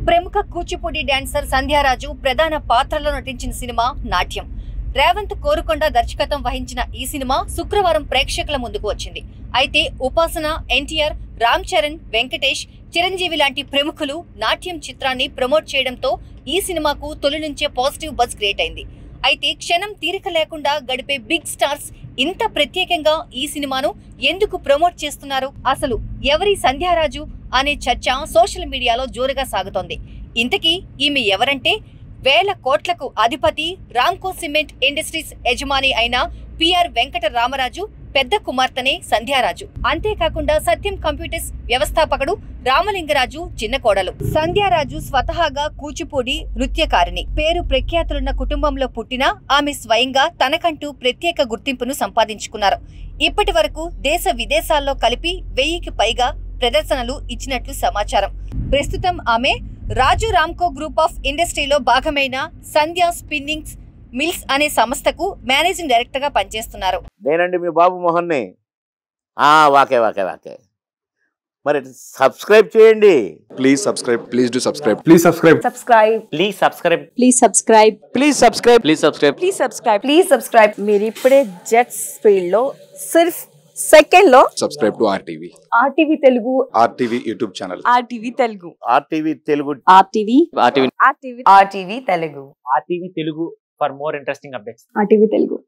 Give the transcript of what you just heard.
ప్రముఖ కూచిపూడి డాన్సర్ సంధ్యారాజు ప్రధాన పాత్రలో నటించిన సినిమా నాట్యం రేవంత్ కోరుకొండ దర్శకత్వం వహించిన ఈ సినిమా శుక్రవారం ప్రేక్షకుల ముందుకు వచ్చింది అయితే ఉపాసన ఎన్టీఆర్ రామ్ చరణ్ వెంకటేష్ చిరంజీవి లాంటి ప్రముఖులు నాట్యం చిత్రాన్ని ప్రమోట్ చేయడంతో ఈ సినిమాకు తొలి నుంచే పాజిటివ్ బజ్ క్రియేట్ అయింది అయితే క్షణం తీరిక లేకుండా గడిపే బిగ్ స్టార్స్ ఇంత ప్రత్యేకంగా ఈ సినిమాను ఎందుకు ప్రమోట్ చేస్తున్నారు అసలు ఎవరి సంధ్యారాజు అనే చర్చ సోషల్ మీడియాలో జోరుగా సాగుతోంది ఇంతకీ ఈమె ఎవరంటే వేల కోట్లకు అధిపతి రామ్కో సిమెంట్ ఇండస్ట్రీస్ యజమాని అయిన పిఆర్ వెంకట రామరాజు పెద్ద కుమార్తెనే సంధ్యారాజు అంతేకాకుండా సత్యం కంప్యూటర్స్ వ్యవస్థాపకుడు రామలింగరాజు చిన్న కోడలు సంధ్యారాజు స్వతహాగా కూచిపూడి నృత్యకారిణి పేరు ప్రఖ్యాతులున్న కుటుంబంలో పుట్టిన ఆమె స్వయంగా తనకంటూ ప్రత్యేక గుర్తింపును సంపాదించుకున్నారు ఇప్పటి వరకు దేశ విదేశాల్లో కలిపి వెయ్యికి పైగా ప్రదర్శనలు ఇచ్చినట్లు సమాచారం ప్రస్తుతం ఆమె రాజు రామ్కో గ్రూప్ ఆఫ్ ఇండస్ట్రీలో భాగమైన సంధ్య స్పిన్నింగ్స్ మిల్స్ అనే సంస్థకు మేనేజింగ్ డైరెక్టర్ గా పనిచేస్తున్నారు నేనండి మీ బాబు మోహన్ని ఆ, వాకే వాకే వాకే మరి సబ్స్క్రైబ్ చేయండి Please subscribe. Please do subscribe. Please subscribe. subscribe please subscribe please subscribe please subscribe please subscribe please subscribe please subscribe మీరు ఇప్పుడే జెట్స్ ఫీల్డ్ లో సిర్ఫ్ సెకండ్ లో Subscribe to RTV. RTV Telugu RTV YouTube channel. RTV Telugu RTV Telugu RTV RTV RTV RTV Telugu RTV Telugu for more interesting updates RTV Telugu